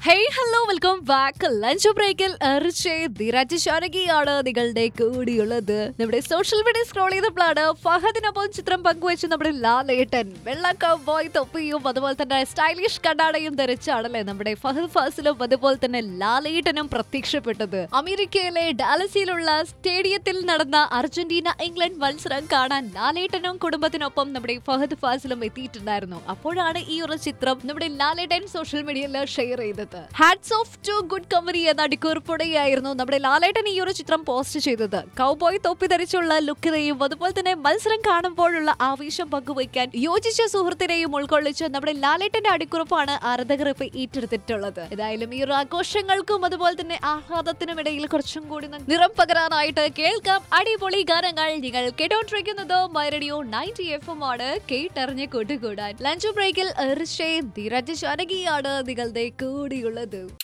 hey hello welcome back lunch ബ്രേക്കിൽ ധീരാജ് ശാരകിയാണ് നിങ്ങളുടെ കൂടിയുള്ളത് നമ്മുടെ സോഷ്യൽ മീഡിയ സ്ക്രോൾ ചെയ്തപ്പോഴാണ് ഫഹദിനൊപ്പം ചിത്രം പങ്കുവെച്ച് നമ്മുടെ ലാലേട്ടൻ വെള്ള ബോയ് തൊപ്പിയും അതുപോലെ തന്നെ സ്റ്റൈലിഷ് കണ്ണാടയും ധരിച്ചാണല്ലേ നമ്മുടെ ഫഹദ് ഫാസിലും അതുപോലെ തന്നെ ലാലേട്ടനും പ്രത്യക്ഷപ്പെട്ടത് അമേരിക്കയിലെ ഡാലസിയിലുള്ള സ്റ്റേഡിയത്തിൽ നടന്ന അർജന്റീന ഇംഗ്ലണ്ട് മത്സരം കാണാൻ ലാലേട്ടനും കുടുംബത്തിനൊപ്പം നമ്മുടെ ഫഹദ് ഫാസിലും എത്തിയിട്ടുണ്ടായിരുന്നു അപ്പോഴാണ് ഈ ഒരു ചിത്രം നമ്മുടെ ലാലേട്ടൻ സോഷ്യൽ മീഡിയയിൽ ഷെയർ ചെയ്തത് hats off to good company എന്ന അടിക്കുറിപ്പുടെയായിരുന്നു നമ്മുടെ ലാലേട്ടൻ ഈ ഒരു ചിത്രം പോസ്റ്റ് ചെയ്തത് കൗബോയ് തൊപ്പി ധരിച്ചുള്ള ലുക്കിനെയും അതുപോലെ തന്നെ മത്സരം കാണുമ്പോഴുള്ള ആവേശം പങ്കുവയ്ക്കാൻ യോജിച്ച സുഹൃത്തിനെയും ഉൾക്കൊള്ളിച്ച് നമ്മുടെ ലാലേട്ടന്റെ അടിക്കുറിപ്പാണ് ആരാധകർ ഇപ്പൊ ഏറ്റെടുത്തിട്ടുള്ളത് ഏതായാലും ഈ ഒരു ആഘോഷങ്ങൾക്കും അതുപോലെ തന്നെ ആഹ്ലാദത്തിനും ഇടയിൽ കുറച്ചും കൂടി ന- നിറം പകരാനായിട്ട് കേൾക്കാം അടിപൊളി ഗാനങ്ങൾ നിങ്ങൾ കേട്ടോണ്ടിരിക്കുന്നത് my radio ninety F M ആണ് കേട്ടറിഞ്ഞ് കൂട്ടുകൂടാൻ ലഞ്ച് ബ്രേക്കിൽ ധീരജ് ശാനകിയാണ് നിങ്ങളുടെ കൂടിയുള്ളത്